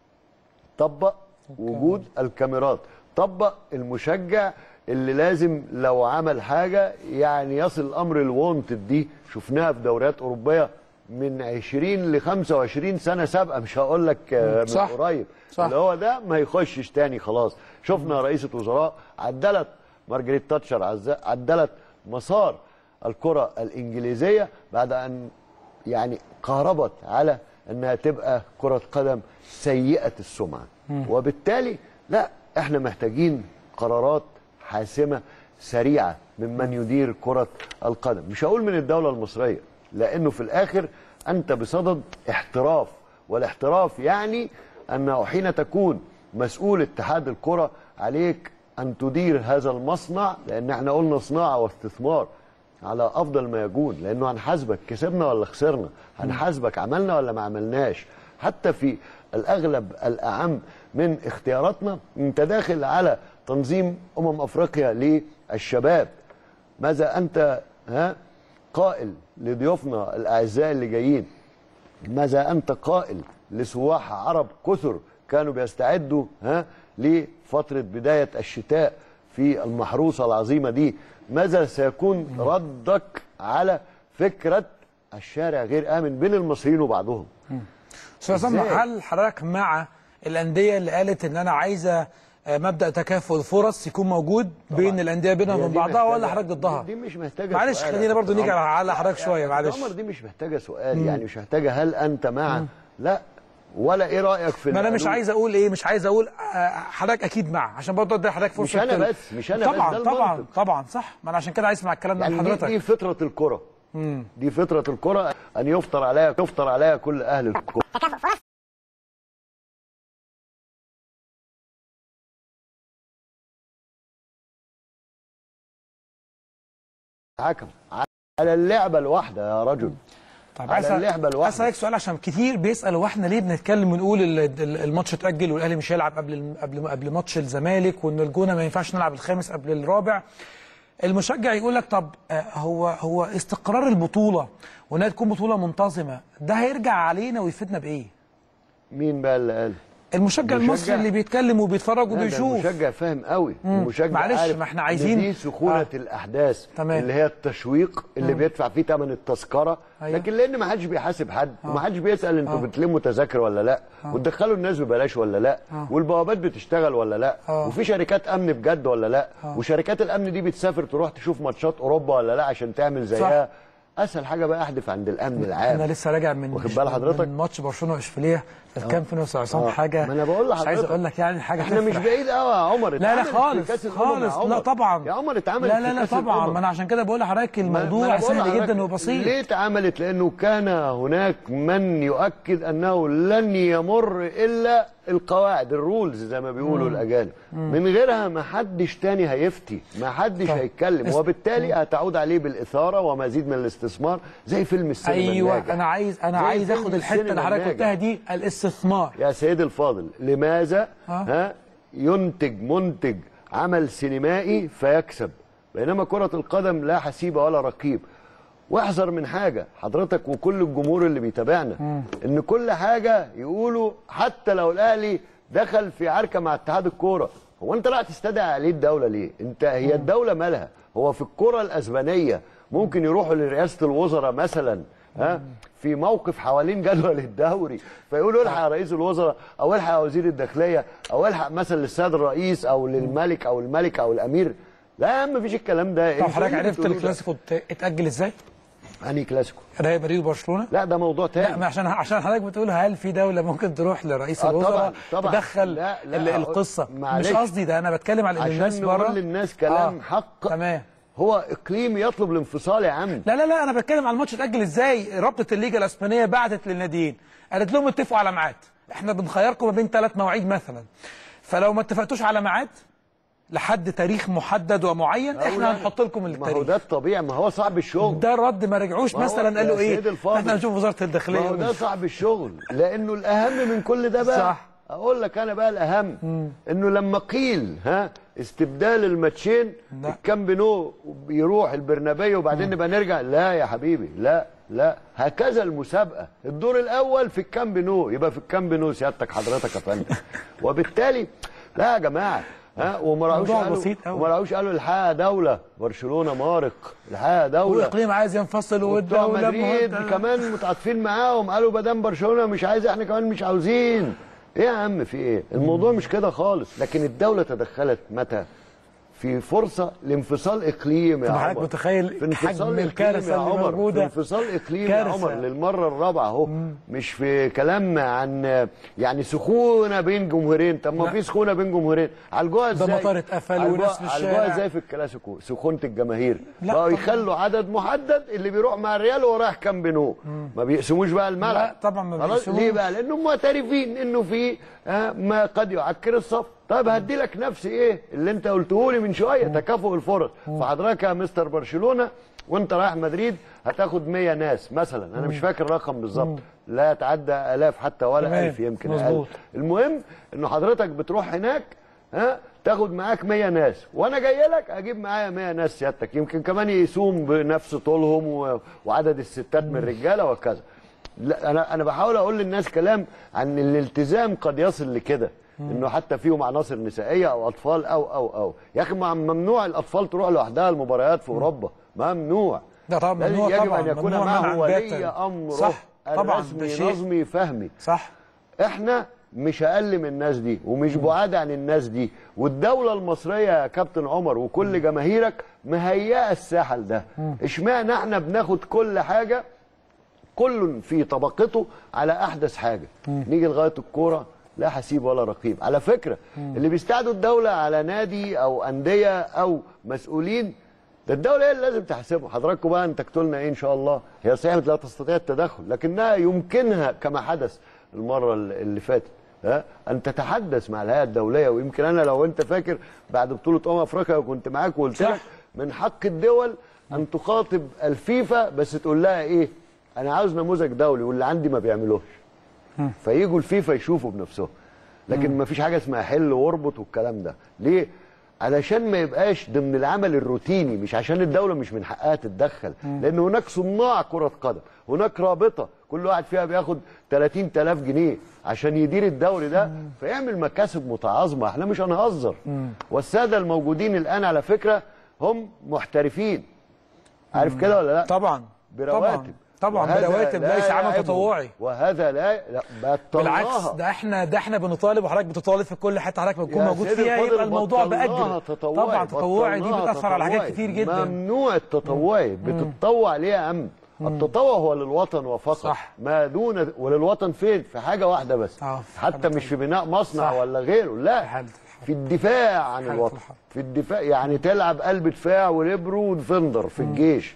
طبق وجود الكاميرات طبق المشجع اللي لازم لو عمل حاجه يعني يصل الامر الوونتد دي شفناها في دوريات اوروبيه من 20 ل 25 سنه سابقه مش هقول لك آه، من صح. قريب صح. اللي هو ده ما يخشش تاني خلاص شفنا رئيسه وزراء عدلت مارجريت تاتشر عز- عدلت مسار الكره الانجليزيه بعد ان يعني قاربت على انها تبقى كره قدم سيئه السمعه وبالتالي لا احنا محتاجين قرارات حاسمه سريعه ممن يدير كره القدم مش هقول من الدوله المصريه لانه في الاخر انت بصدد احتراف والاحتراف يعني انه حين تكون مسؤول اتحاد الكره عليك ان تدير هذا المصنع لان احنا قلنا صناعه واستثمار على افضل ما يكون لانه هنحاسبك كسبنا ولا خسرنا هنحاسبك عملنا ولا ما عملناش حتى في الاغلب الاعم من اختياراتنا انت داخل على تنظيم امم افريقيا للشباب ماذا انت ها قائل لضيوفنا الاعزاء اللي جايين ماذا انت قائل لسواح عرب كثر كانوا بيستعدوا ها لفتره بدايه الشتاء في المحروسه العظيمه دي ماذا سيكون ردك على فكره الشارع غير امن بين المصريين وبعضهم استاذ عصام إزاي؟ هل حضرتك مع الانديه اللي قالت ان انا عايزه آه، مبدا تكافؤ الفرص يكون موجود بين الانديه بينها هي وبين دي بعضها ولا محتاجة- حضرتك ضدها؟ دي, دي مش محتاجه معلش سؤال خلينا يا برضو كابتن نيجي عمر. على حضرتك لا، شويه يا معلش كابتن عمر دي مش محتاجه سؤال يعني مش محتاجه هل انت مع لا ولا ايه رايك في ما انا مش القانون؟ عايز اقول ايه مش عايز اقول آه، حضرتك اكيد مع عشان برضه ادي حضرتك فرصه مش أنا تتكلم. بس، مش أنا بس، طبعا ده طبعا المنطق. طبعا صح ما انا عشان كده عايز اسمع الكلام ده من يعني دي, حضرتك دي فطره الكره دي فطره الكره ان يفطر عليها يفطر عليها كل اهل الكره حكم على اللعبه الواحده يا رجل طيب على عايز أسأل- اللعبة الواحدة. عايز اسالك سؤال عشان كتير بيسال هو احنا ليه بنتكلم ونقول ال- ال- الماتش اتاجل والاهلي مش هيلعب قبل الم- قبل قبل ماتش الزمالك وان الجونه ما ينفعش نلعب الخامس قبل الرابع المشجع يقول لك طب آه، هو هو استقرار البطوله وانها تكون بطوله منتظمه ده هيرجع علينا ويفيدنا بايه؟ مين بقى اللي قال المشجع المشجع- المصري اللي بيتكلم وبيتفرج لا، ده وبيشوف المشجع فاهم قوي المشجع معلش، عارف ما احنا إن عايزين- دي سخونه آه. آه. الاحداث تمام. اللي هي التشويق اللي بيدفع فيه ثمن التذكره أيوة. لكن لان ما حدش بيحاسب حد وما حدش بيسال انتوا بتلموا تذاكر ولا لا وتدخلوا الناس ببلاش ولا لا والبوابات بتشتغل ولا لا آه. وفي شركات امن بجد ولا لا وشركات الامن دي بتسافر تروح تشوف ماتشات اوروبا ولا لا عشان تعمل زيها اسهل حاجه بقى احدف عند الامن العام انا لسه راجع من واخد بال حضرتك؟ من ماتش برشلونه واشبيليه كان في نص عصام آه. حاجه ما أنا بقول مش عايز لحضرتك. اقول لك يعني حاجه احنا مش تفرح. بعيد قوي يا عمر لا لا اتعملت في خالص كأس الأمم يا خالص عمر. لا طبعا يا عمر اتعملت لا في لا لا كأس طبعا الأمم. ما انا عشان كده بقول لحضرتك ما- ما الموضوع أنا بقول سهل لحضرتك جدا وبسيط ليه اتعملت لانه كان هناك من يؤكد انه لن يمر الا القواعد الرولز زي ما بيقولوا الاجانب من غيرها ما حدش تاني هيفتي ما حدش طيب. هيتكلم اس- وبالتالي هتعود عليه بالاثاره ومزيد من الاستثمار زي فيلم السينما ايوه الناجح. انا عايز انا زي عايز فيلم اخد الحته اللي السينما حضرتك الناجح. قلتها دي الاستثمار يا سيدي الفاضل لماذا آه. ها ينتج منتج عمل سينمائي فيكسب بينما كرة القدم لا حسيب ولا رقيب واحذر من حاجه حضرتك وكل الجمهور اللي بيتابعنا ان كل حاجه يقولوا حتى لو الاهلي دخل في عركه مع اتحاد الكوره هو انت لا تستدعي عليه الدوله ليه انت هي الدوله مالها هو في الكره الاسبانيه ممكن يروحوا لرئاسه الوزراء مثلا ها في موقف حوالين جدول الدوري فيقولوا الحق يا رئيس الوزراء او الحق يا وزير الداخليه او الحق مثلا للسيد الرئيس او للملك او الملك او الامير لا يا عم مفيش الكلام ده طب إيه حضرتك اللي عرفت بتقولوه ده؟ الكلاسيكو ات- اتاجل ازاي؟ انهي كلاسيكو ريال مدريد وبرشلونه؟ لا ده موضوع لا تاني ما عشان عشان حضرتك بتقول هل في دوله ممكن تروح لرئيس آه الوزراء طبعاً، طبعاً. تدخل لا، لا، ال- هقول- القصه معلش. مش قصدي ده انا بتكلم على ان عشان الناس نقول بره للناس كلام حق. تمام هو اقليم يطلب الانفصال يا عم لا لا لا انا بتكلم على الماتش اتاجل ازاي رابطه الليجا الاسبانيه بعتت للناديين قالت لهم اتفقوا على ميعاد احنا بنخيركم ما بين ثلاث مواعيد مثلا فلو ما اتفقتوش على ميعاد لحد تاريخ محدد ومعين احنا هنحط لكم ما هو التاريخ ده الطبيعي ما هو صعب الشغل ده الرد ما رجعوش ما هو مثلا قالوا يا ايه سيدي الفاضل. احنا هنشوف وزاره ما الداخليه هو ده ومش- صعب الشغل لانه الاهم من كل ده بقى صح. اقول لك انا بقى الاهم انه لما قيل ها استبدال الماتشين لا. الكامب نو يروح البرنابيو وبعدين نبقى نرجع لا يا حبيبي لا لا هكذا المسابقه الدور الاول في الكامب نو يبقى في الكامب نو سيادتك حضرتك يا فندم وبالتالي لا يا جماعه ها وما راحوش موضوع قالوا بسيط أوي. وما راحوش قالوا الحقيقه دوله برشلونه مارق الحقيقه دوله والاقليم عايز ينفصل وبتوع والدوله مدريد مهتمة. كمان متعاطفين معاهم قالوا ما دام برشلونه مش عايز احنا كمان مش عاوزين ايه يا عم في ايه الموضوع مش كده خالص لكن الدوله تدخلت متى في فرصه لانفصال اقليم يا طب حضرتك عمر متخيل في انفصال حجم إقليم الكارثة يا اللي عمر. موجودة؟ في انفصال اقليم يا كارثة. عمر للمره الرابعه اهو مش في كلام عن يعني سخونه بين جمهورين طب ما لا. في سخونه بين جمهورين عالجوها ازاي مطار اتقفل عالجوها- وناس في عالجوها الشارع. ازاي في الكلاسيكو سخونه الجماهير لا بقوا طبعاً. يخلوا عدد محدد اللي بيروح مع الريال وهو رايح كامب نو ما بيقسموش بقى الملعب لا طبعاً ما خلاص؟ بيقسموش. ليه بقى لانهم معترفين انه في آه، ما قد يعكر الصف طيب هدي لك نفس ايه اللي انت قلته لي من شويه تكافؤ الفرص فحضرتك يا مستر برشلونه وانت رايح مدريد هتاخد 100 ناس مثلا انا مش فاكر الرقم بالظبط لا يتعدى الاف حتى ولا تمام. الف يمكن مظبوط. اقل المهم انه حضرتك بتروح هناك ها تاخد معاك 100 ناس وانا جاي لك اجيب معايا 100 ناس سيادتك يمكن كمان يقيسوهم بنفس طولهم و... وعدد الستات من الرجاله وكذا لا انا انا بحاول اقول للناس كلام عن الالتزام قد يصل لكده انه حتى فيهم عناصر نسائيه او اطفال او او او يا اخي ما- ممنوع الاطفال تروح لوحدها المباريات في اوروبا ممنوع لا طبعا لازم ممنوع يجب طبعا ان يكون ممنوع معه منعاً ولي باتا. امره صح طبعا ده الرسمي شيء نظمي فهمي صح احنا مش اقل من الناس دي ومش بعاد عن الناس دي والدوله المصريه يا كابتن عمر وكل جماهيرك مهيئه الساحه لده اشمعنى احنا بناخد كل حاجه كل في طبقته على احدث حاجه نيجي لغايه الكوره لا حسيب ولا رقيب على فكره اللي بيستعدوا الدوله على نادي او انديه او مسؤولين ده الدوله هي اللي لازم تحاسبهم حضراتكم بقى انت لنا ايه ان شاء الله هي صحيح لا تستطيع التدخل لكنها يمكنها كما حدث المره اللي فاتت ها ان تتحدث مع الهيئه الدوليه ويمكن انا لو انت فاكر بعد بطوله امم افريقيا وكنت معاك وقلت صح. لك من حق الدول ان تخاطب الفيفا بس تقول لها ايه انا عاوز نموذج دولي واللي عندي ما بيعملوش فيجوا الفيفا يشوفوا بنفسهم لكن ما فيش حاجه اسمها حل واربط والكلام ده ليه علشان ما يبقاش ضمن العمل الروتيني مش عشان الدوله مش من حقها تتدخل لان هناك صناع كره قدم هناك رابطه كل واحد فيها بياخد 30000 جنيه عشان يدير الدوري ده فيعمل مكاسب متعاظمه احنا مش هنهزر والساده الموجودين الان على فكره هم محترفين عارف كده ولا لا طبعا برواتب طبعا وهذا برواتب لا ليس عمل يعيبه. تطوعي وهذا لا لا بالعكس بطلناها. ده احنا ده احنا بنطالب وحضرتك بتطالب في كل حته حضرتك بتكون يا موجود سيدي فيها الفاضل يبقى الموضوع بطلناها باجر تطوعي طبعا تطوعي دي بطلناها بتاثر على حاجات تطوعي. كتير جدا ممنوع التطوعي بتتطوع ليه يا عم التطوع هو للوطن وفقط صح. ما دون وللوطن فين في حاجه واحده بس آه، في حتى حالة مش في بناء مصنع صح. ولا غيره لا في حالة الحرب. في الدفاع عن حالة الوطن الحرب. في الدفاع يعني تلعب قلب دفاع وليبرو ودفندر في الجيش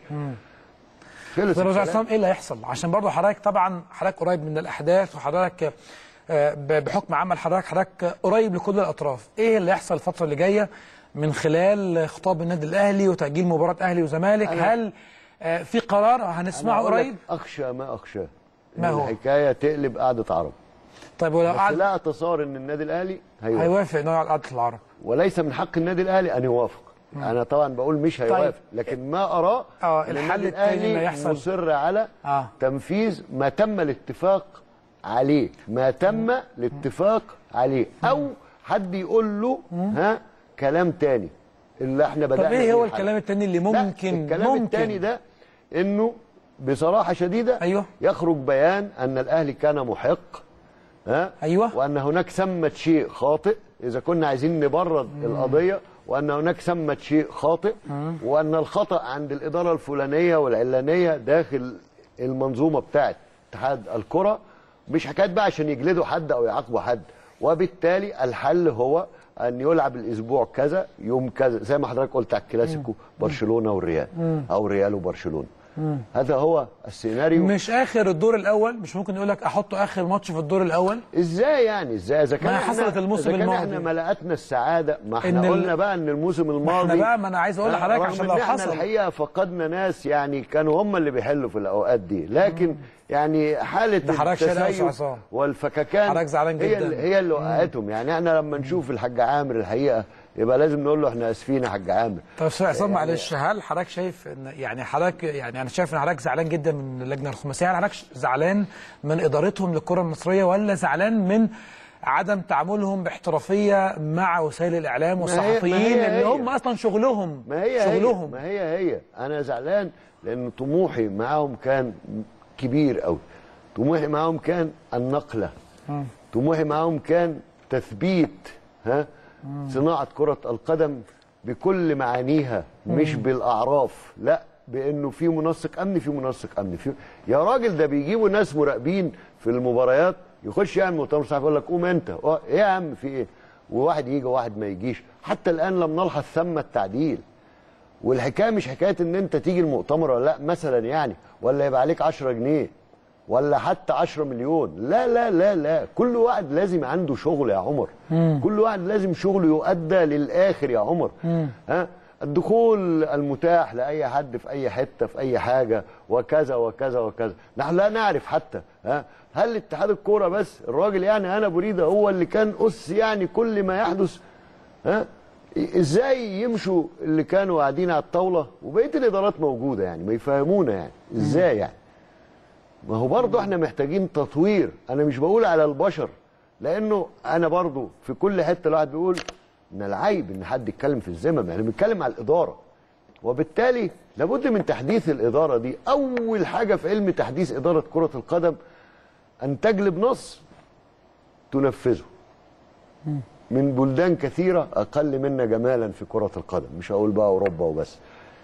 خلص دكتور الكلام. عصام ايه اللي هيحصل عشان برضه حضرتك طبعا حضرتك قريب من الاحداث وحضرتك آه، ب- بحكم عمل حضرتك حضرتك قريب لكل الاطراف ايه اللي هيحصل الفتره اللي جايه من خلال خطاب النادي الاهلي وتاجيل مباراه اهلي وزمالك أنا- هل آه، في قرار أنا هنسمعه أقول لك قريب اخشى ما اخشى ما إن هو؟ الحكايه تقلب قعده عرب طيب ولو بس قعد لا اتصور ان النادي الاهلي هيوافق هيوافق انه يقعد قعده العرب وليس من حق النادي الاهلي ان يوافق انا طبعا بقول مش هيوافق لكن ما اراه آه، إن الحل النادي التاني الأهلي إنه يحصل- مصر على آه. تنفيذ ما تم الاتفاق عليه ما تم الاتفاق عليه او حد يقول له ها كلام تاني اللي احنا طب بدانا ايه هو بيه الحلقة. الكلام التاني اللي لا، ممكن الكلام ممكن التاني ده انه بصراحه شديده أيوه. يخرج بيان ان الاهلي كان محق ها أيوه. وان هناك ثمه شيء خاطئ اذا كنا عايزين نبرد القضيه وان هناك ثمه شيء خاطئ وان الخطا عند الاداره الفلانيه والعلانيه داخل المنظومه بتاعت اتحاد الكره مش حكايه بقى عشان يجلدوا حد او يعاقبوا حد وبالتالي الحل هو ان يلعب الاسبوع كذا يوم كذا زي ما حضرتك قلت على الكلاسيكو برشلونه والريال او ريال وبرشلونه هذا هو السيناريو مش اخر الدور الاول مش ممكن يقول لك احطه اخر ماتش في الدور الاول ازاي يعني ازاي اذا كان ما إحنا- حصلت الموسم إذا كان الماضي. احنا ملأتنا السعاده ما إن احنا ال- قلنا بقى ان الموسم احنا الماضي بقى ما انا عايز اقول لحضرتك رغم عشان إن لو احنا حصل الحقيقه فقدنا ناس يعني كانوا هم اللي بيحلوا في الاوقات دي لكن يعني حاله ده حضرتك شايل قوي التسيب عصام. والفككان حضرتك زعلان هي جدا. اللي هي اللي وقعتهم يعني احنا لما نشوف الحاج عامر الحقيقه يبقى لازم نقول له احنا اسفين يا حاج عامر طب استاذ عصام معلش هل حضرتك شايف ان يعني حضرتك يعني انا شايف ان حضرتك زعلان جدا من اللجنه الخماسيه هل حضرتك زعلان من ادارتهم للكره المصريه ولا زعلان من عدم تعاملهم باحترافيه مع وسائل الاعلام ما هي- والصحفيين ما هي اللي هي. هم اصلا شغلهم ما هي شغلهم هي ما هي هي انا زعلان لان طموحي معاهم كان كبير قوي طموحي معاهم كان النقله طموحي معاهم كان تثبيت ها صناعه كره القدم بكل معانيها مش بالاعراف لا بانه في منسق امني في منسق امني في يا راجل ده بيجيبوا ناس مراقبين في المباريات يخش يعمل مؤتمر صحفي يقول لك قوم انت اه، ايه يا عم في ايه وواحد يجي وواحد ما يجيش حتى الان لم نلحظ ثم التعديل والحكايه مش حكايه ان انت تيجي المؤتمر ولا لا مثلا يعني ولا يبقى عليك 10 جنيه ولا حتى 10 مليون لا لا لا لا كل واحد لازم عنده شغل يا عمر كل واحد لازم شغله يؤدى للاخر يا عمر ها الدخول المتاح لاي حد في اي حته في اي حاجه وكذا وكذا وكذا نحن لا نعرف حتى ها هل اتحاد الكوره بس الراجل يعني انا بريده هو اللي كان اس يعني كل ما يحدث ها ازاي يمشوا اللي كانوا قاعدين على الطاوله وبقيه الادارات موجوده يعني ما يفهمونا يعني ازاي يعني ما هو برضه احنا محتاجين تطوير انا مش بقول على البشر لانه انا برضه في كل حته الواحد بيقول من العيب ان حد يتكلم في الذمم احنا بنتكلم على الاداره وبالتالي لابد من تحديث الاداره دي اول حاجه في علم تحديث اداره كره القدم ان تجلب نص تنفذه من بلدان كثيرة أقل منا جمالا في كرة القدم مش هقول بقى أوروبا وبس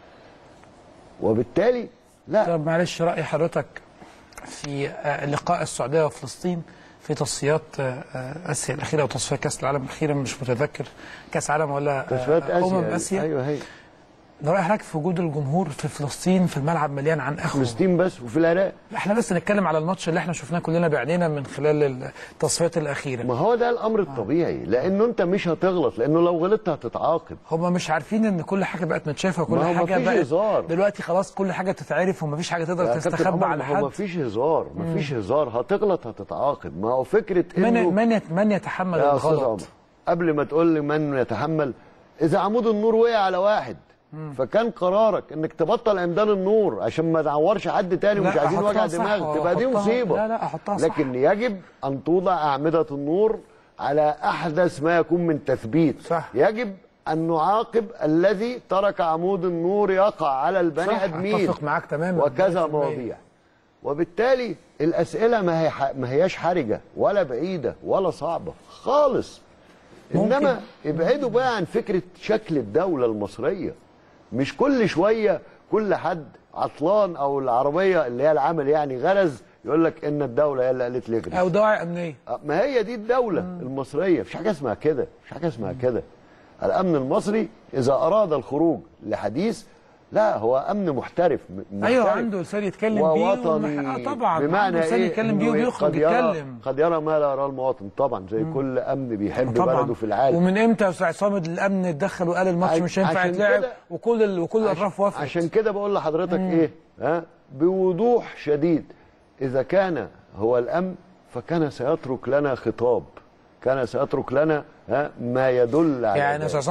وبالتالي لا طب معلش راي حضرتك في آه، لقاء السعوديه وفلسطين في تصفيات آه، آه، اسيا الاخيره او تصفيات كاس العالم الاخيره مش متذكر كاس عالم ولا آه، تصفيات امم آسيا اسيا أيوه هي ده راي حضرتك في وجود الجمهور في فلسطين في الملعب مليان عن اخره فلسطين بس وفي العراق احنا بس نتكلم على الماتش اللي احنا شفناه كلنا بعينينا من خلال التصفيات الاخيره ما هو ده الأمر الطبيعي لأنه أنت مش هتغلط لأنه لو غلطت هتتعاقب هم مش عارفين ان كل حاجه بقت متشافه وكل ما هو حاجه مفيش بقت هزار. دلوقتي خلاص كل حاجه تتعرف ومفيش حاجه تقدر يا كابتن تستخبى عمر، على ما هو حد مفيش هزار مفيش هزار هتغلط هتتعاقب ما هو فكرة من إنه من يت- من يتحمل يا استاذ الغلط عمر قبل ما تقول لي من يتحمل اذا عمود النور وقع على واحد فكان قرارك انك تبطل عمدان النور عشان ما تعورش حد تاني لا، ومش عايزين أحطها وجع صح، دماغ تبقى دي أحطها- مصيبه لا، لا، أحطها صح. لكن يجب ان توضع اعمده النور على احدث ما يكون من تثبيت صح. يجب ان نعاقب الذي ترك عمود النور يقع على البني صح، ادمين أتفق معاك تماما وكذا 100%. مواضيع وبالتالي الاسئله ما هي ما هياش حرجه ولا بعيده ولا صعبه خالص ممكن. انما ابعدوا بقى عن فكره شكل الدوله المصريه مش كل شويه كل حد عطلان او العربيه اللي هي العمل يعني غرز يقول لك ان الدوله هي اللي قالت لي اجري او دواعي امنيه ما هي دي الدولة المصرية مفيش حاجة اسمها كده مفيش حاجة اسمها كده الأمن المصري إذا أراد الخروج لحديث لا هو أمن محترف م- محترف ايوه عنده لسان يتكلم بيه ووطني ومح- آه طبعا بمعنى عنده لسان إيه يتكلم بيه إنه وبيخرج قد يرى يتكلم قد يرى ما لا يراه المواطن طبعا زي كل أمن بيحب طبعا بلده في العالم ومن امتى يا استاذ صامد الامن اتدخل وقال الماتش عش- مش هينفع عشان يتلعب كده- وكل ال... وكل الاطراف وافقت عشان كده بقول لحضرتك ايه ها بوضوح شديد اذا كان هو الامن فكان سيترك لنا خطاب كان سيترك لنا ها ما يدل على يعني يا ذلك. استاذ عصام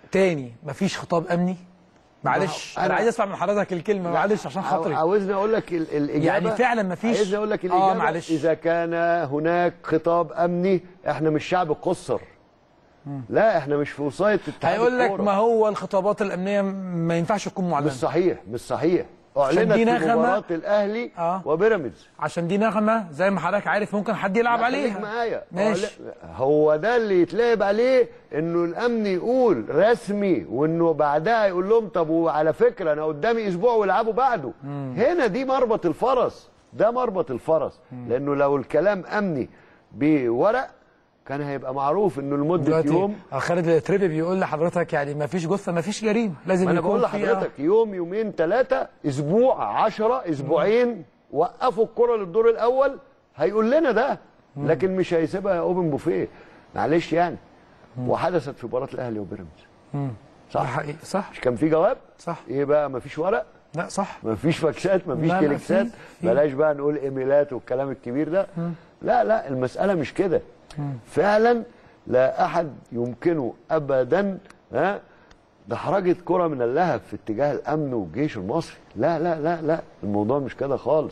تاني مفيش خطاب امني معلش ما هو انا أنا- عايز اسمع من حضرتك الكلمه معلش عشان عاو- خاطري عاوزني اقول لك ال- الاجابه يعني فعلا مفيش- عايزني اقول لك آه، الاجابه معلش. اذا كان هناك خطاب امني احنا مش شعب قصر لا احنا مش في وصايه اتحاد هيقول لك الكورة. ما هو الخطابات الامنيه ما ينفعش تكون معلنه مش صحيح مش صحيح عشان اعلنت دي في نغمة. مباراه الاهلي آه. وبيراميدز عشان دي نغمه زي ما حضرتك عارف ممكن حد يلعب لا، عليها خليك معايا ماشي أعلن- هو ده اللي يتلعب عليه انه الامن يقول رسمي وانه بعدها يقول لهم طب وعلى فكره انا قدامي اسبوع ويلعبوا بعده هنا دي مربط الفرس ده مربط الفرس لانه لو الكلام امني بورق كان هيبقى معروف انه لمده دلوقتي يوم آه، خالد التريبي بيقول لحضرتك يعني ما فيش جثه ما فيش جريمه لازم ما انا يكون بقول في- لحضرتك يوم يومين ثلاثه اسبوع عشرة اسبوعين وقفوا الكره للدور الاول هيقول لنا ده لكن مش هيسيبها اوبن بوفيه معلش يعني وحدثت في مباراه الاهلي وبيراميدز ده صح حقيقي صح مش كان في جواب صح ايه بقى مفيش ورق لا صح مفيش فاكسات مفيش لا، لا، تليكسات في- في. بلاش بقى نقول ايميلات والكلام الكبير ده لا لا المساله مش كده فعلا لا احد يمكنه ابدا ها دحرجه كره من اللهب في اتجاه الامن والجيش المصري لا لا لا لا الموضوع مش كده خالص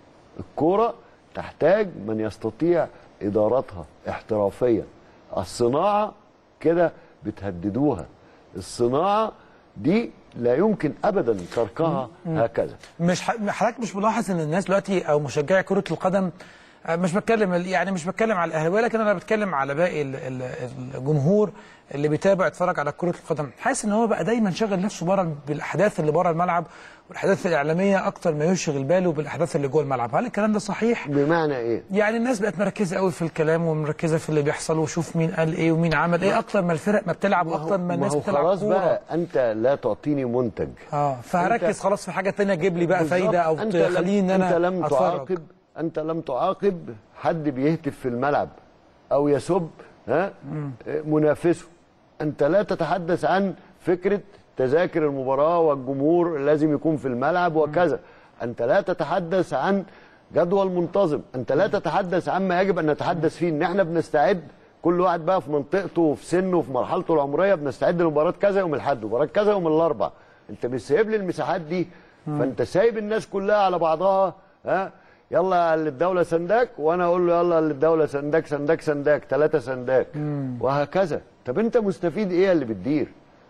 الكوره تحتاج من يستطيع ادارتها احترافيا الصناعه كده بتهددوها الصناعه دي لا يمكن ابدا تركها هكذا مش ح- حضرتك مش ملاحظ ان الناس دلوقتي او مشجعي كره القدم آه، مش بتكلم يعني مش بتكلم على الاهلاويه لكن انا بتكلم على باقي ال- ال- الجمهور اللي بيتابع يتفرج على كره القدم حاسس ان هو بقى دايما شاغل نفسه بره بالاحداث اللي بره الملعب والاحداث الاعلاميه اكتر ما يشغل باله بالاحداث اللي جوه الملعب هل الكلام ده صحيح بمعنى ايه يعني الناس بقت مركزه قوي في الكلام ومركزه في اللي بيحصل وشوف مين قال ايه ومين عمل ايه اكتر ما الفرق ما بتلعب واكتر ما الناس هو بتلعب خلاص كورة. بقى انت لا تعطيني منتج اه فهركز أنت- خلاص في حاجه تانية تجيب لي بقى بالظبط. فايده او أنت لم- تخليني ان انا انت لم اتفرج تعاقب انت لم تعاقب حد بيهتف في الملعب او يسب ها منافسه انت لا تتحدث عن فكره تذاكر المباراه والجمهور لازم يكون في الملعب وكذا انت لا تتحدث عن جدول منتظم انت لا تتحدث عما يجب ان نتحدث فيه ان احنا بنستعد كل واحد بقى في منطقته وفي سنه وفي مرحلته العمريه بنستعد لمباراه كذا يوم الاحد ومباراه كذا يوم الاربع انت مش سايب لي المساحات دي فانت سايب الناس كلها على بعضها ها يلا للدوله سنداك وانا اقول له يلا للدوله سنداك سنداك سنداك ثلاثه سنداك وهكذا طب انت مستفيد ايه اللي بتدير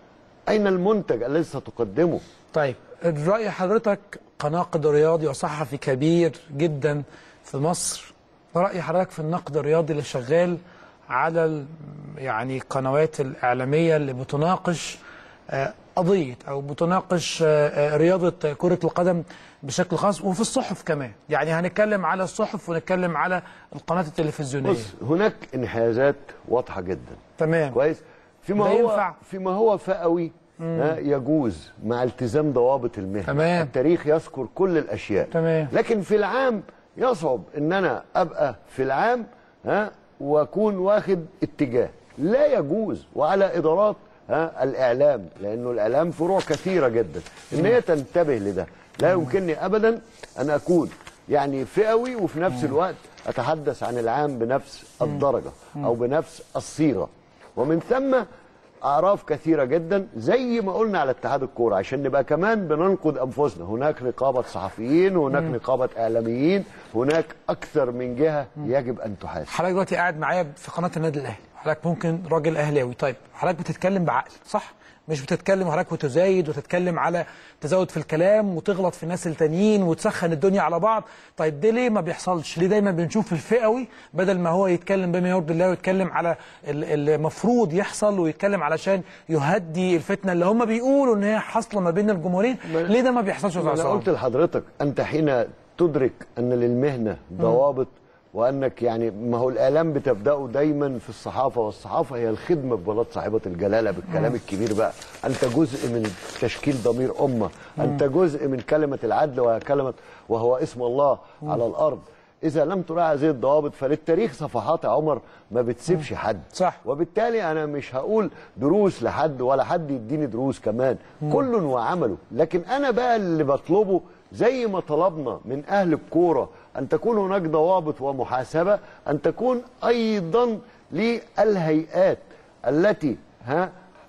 اين المنتج الذي ستقدمه طيب رأي حضرتك كناقد رياضي وصحفي كبير جدا في مصر رأي حضرتك في النقد الرياضي اللي شغال على ال- يعني القنوات الإعلامية اللي بتناقش آه، قضية أو بتناقش آه، آه، رياضة كرة القدم بشكل خاص وفي الصحف كمان يعني هنتكلم على الصحف ونتكلم على القناة التلفزيونية بص هناك انحيازات واضحه جدا تمام كويس فيما ده هو ينفع. فيما هو فئوي ها يجوز مع التزام ضوابط المهنه تمام. التاريخ يذكر كل الاشياء تمام. لكن في العام يصعب ان انا ابقى في العام ها واكون واخد اتجاه لا يجوز وعلى ادارات ها الاعلام لانه الاعلام فروع كثيره جدا ان هي تنتبه لده لا يمكنني ابدا ان اكون يعني فئوي وفي نفس الوقت اتحدث عن العام بنفس الدرجه او بنفس الصيغه ومن ثم اعراف كثيره جدا زي ما قلنا على اتحاد الكوره عشان نبقى كمان بننقد انفسنا هناك نقابه صحفيين هناك نقابه اعلاميين هناك اكثر من جهه يجب ان تحاسب حضرتك دلوقتي قاعد معايا في قناه النادي الاهلي حضرتك ممكن راجل اهلاوي طيب حضرتك بتتكلم بعقل صح مش بتتكلم حضرتك وتزايد وتتكلم على تزود في الكلام وتغلط في الناس التانيين وتسخن الدنيا على بعض طيب ده ليه ما بيحصلش ليه دايما بنشوف الفئوي بدل ما هو يتكلم بما يرضي الله ويتكلم على ال- المفروض يحصل ويتكلم علشان يهدي الفتنه اللي هم بيقولوا ان هي حاصله ما بين الجمهورين ليه ده ما بيحصلش يا انا أستاذ قلت عصام؟ لحضرتك انت حين تدرك ان للمهنه ضوابط وانك يعني ما هو الاعلام بتبداه دايما في الصحافه والصحافه هي الخدمه ببلاط صاحبه الجلاله بالكلام الكبير بقى انت جزء من تشكيل ضمير امه انت جزء من كلمه العدل وهي كلمه وهو اسم الله على الارض اذا لم تراعي هذه الضوابط فللتاريخ صفحات يا عمر ما بتسيبش حد صح. وبالتالي انا مش هقول دروس لحد ولا حد يديني دروس كمان كل وعمله لكن انا بقى اللي بطلبه زي ما طلبنا من اهل الكوره ان تكون هناك ضوابط ومحاسبه ان تكون ايضا للهيئات التي ها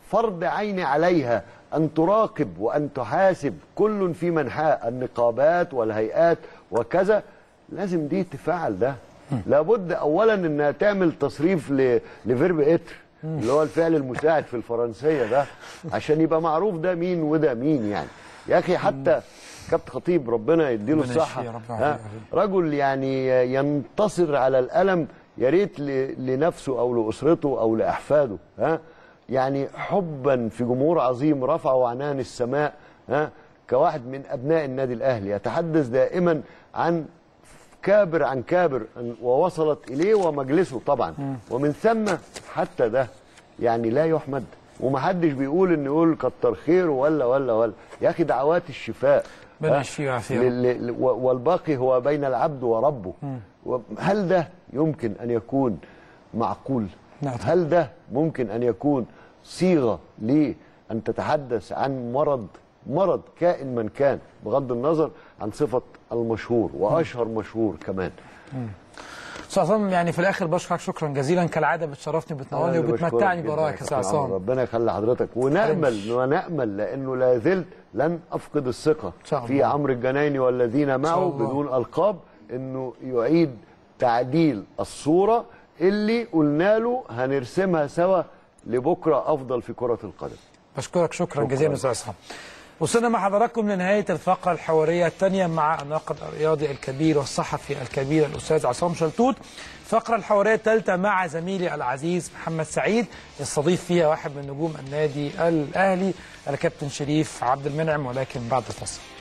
فرض عين عليها ان تراقب وان تحاسب كل في منحاه النقابات والهيئات وكذا لازم دي تفعل ده لابد اولا انها تعمل تصريف ل- لفيرب اتر اللي هو الفعل المساعد في الفرنسيه ده عشان يبقى معروف ده مين وده مين يعني يا اخي حتى كابتن خطيب ربنا يديله ربنا الصحه يشفيه يا رب ها، العالمين. رجل يعني ينتصر على الالم يا ريت ل- لنفسه او لاسرته او لاحفاده ها يعني حبا في جمهور عظيم رفعوا عنان السماء ها كواحد من ابناء النادي الاهلي يتحدث دائما عن كابر عن كابر ووصلت اليه ومجلسه طبعا ومن ثم حتى ده يعني لا يحمد ومحدش بيقول ان يقول كتر خيره ولا ولا ولا يا اخي دعوات الشفاء ربنا ها؟ يشفيه ويعافيه. لل- لل- و- والباقي هو بين العبد وربه و- هل ده يمكن ان يكون معقول نعم. هل ده ممكن ان يكون صيغه لان تتحدث عن مرض مرض كائن من كان بغض النظر عن صفه المشهور واشهر مشهور كمان استاذ عصام يعني في الاخر بشكرك شكرا جزيلا كالعاده بتشرفني وبتنورني أنا اللي وبتمتعني بشكرك برايك جداً يا استاذ كابتن عمرو. عصام ربنا يخلي حضرتك ونامل ونامل لانه لا زلت لن افقد الثقه شاء الله. في عمرو الجنايني والذين معه الله. بدون القاب انه يعيد تعديل الصوره اللي قلنا له هنرسمها سوا لبكره افضل في كره القدم بشكرك شكرا جزيلا استاذ عصام وصلنا مع حضراتكم لنهايه الفقره الحواريه الثانيه مع الناقد الرياضي الكبير والصحفي الكبير الاستاذ عصام شلتوت الفقره الحواريه الثالثه مع زميلي العزيز محمد سعيد يستضيف فيها واحد من نجوم النادي الاهلي الكابتن شريف عبد المنعم ولكن بعد الفصل